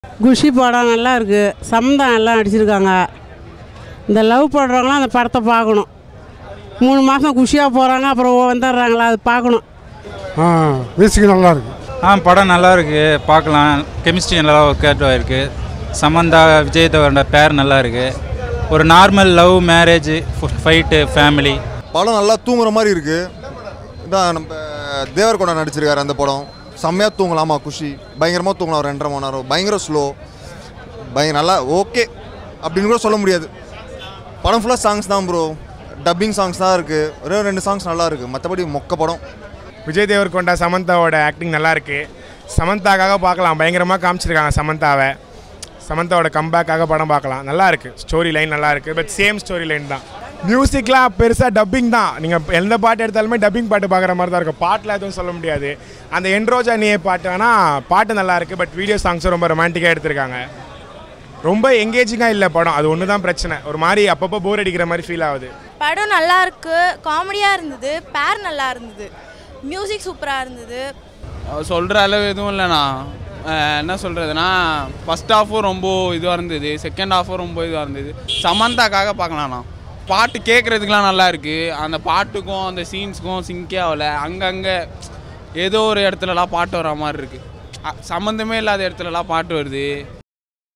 குஷி படம் நல்லா இருக்குது சம்தம் எல்லாம் நடிச்சிருக்காங்க இந்த லவ் பண்ணுறவங்களாம் அந்த படத்தை பார்க்கணும் மூணு மாதம் குஷியாக போகிறாங்க அப்புறம் வந்துடுறாங்களா அது பார்க்கணும் ஆ மியூசிக் நல்லா இருக்கு ஆ படம் நல்லா இருக்கு பார்க்கலாம் கெமிஸ்ட்ரி நல்லா ஒர்க் அவுட் ஆயிருக்கு சமந்தா விஜய் தேவரோட பேர் நல்லா இருக்கு ஒரு normal love marriage fight family படம் நல்லா தூங்குற மாதிரி இருக்கு இதான் நம்ம தேவர்கொண்டா நடிச்சிருக்காரு அந்த படம் செம்மையாக தூங்கலாமா குஷி பயங்கரமாக தூங்கலாம் ஒரு ரெண்டரை மணி நேரம் பயங்கர ஸ்லோ பயங்கர நல்லா ஓகே அப்படின்னு கூட சொல்ல முடியாது படம் ஃபுல்லாக சாங்ஸ் தான் ப்ரோ டப்பிங் சாங்ஸ் தான் இருக்குது ஒரே ஒரு ரெண்டு சாங்ஸ் நல்லா இருக்குது மற்றபடி மொக்க படம் விஜய் தேவர்கொண்டா சமந்தாவோட ஆக்டிங் நல்லா இருக்கு சமந்தாக்காக பார்க்கலாம் பயங்கரமாக காமிச்சிருக்காங்க சமந்தாவை சமந்தாவோட கம்பேக்காக படம் பார்க்கலாம் நல்லா இருக்கு ஸ்டோரி லைன் நல்லா இருக்கு பட் சேம் ஸ்டோரி லைன் தான் மியூசிக்லாம் பெருசாக டப்பிங் தான் நீங்கள் எந்த பாட்டு எடுத்தாலுமே டப்பிங் பாட்டு பார்க்குற மாதிரி தான் இருக்கும் பாட்டில் எதுவும் சொல்ல முடியாது அந்த என்ரோஜா நீயே பாட்டு ஆனால் பாட்டு நல்லா இருக்கு பட் வீடியோ சாங்ஸும் ரொம்ப ரொமான்டிக்காக எடுத்திருக்காங்க ரொம்ப எங்கேஜிங்காக இல்லை படம் அது ஒன்று தான் பிரச்சனை ஒரு மாதிரி அப்பப்போ போர் அடிக்கிற மாதிரி ஃபீல் ஆகுது படம் நல்லா இருக்கு காமெடியாக இருந்தது பேர் நல்லா இருந்தது மியூசிக் சூப்பராக இருந்தது சொல்கிற அளவு எதுவும் இல்லைண்ணா அஹ் என்ன சொல்கிறதுனா ஃபஸ்ட் ஹாஃபும் ரொம்ப இதுவாக இருந்தது செகண்ட் ஹாஃபும் ரொம்ப இதுவாக இருந்தது சமந்தாக்காக பார்க்கலாண்ணா பாட்டு கேட்குறதுக்குலாம் நல்லா இருக்குது அந்த பாட்டுக்கும் அந்த சீன்ஸுக்கும் சிங்கே ஆகல அங்கங்கே ஏதோ ஒரு இடத்துலலாம் பாட்டு வர மாதிரி இருக்குது சம்மந்தமே இல்லாத இடத்துலலாம் பாட்டு வருது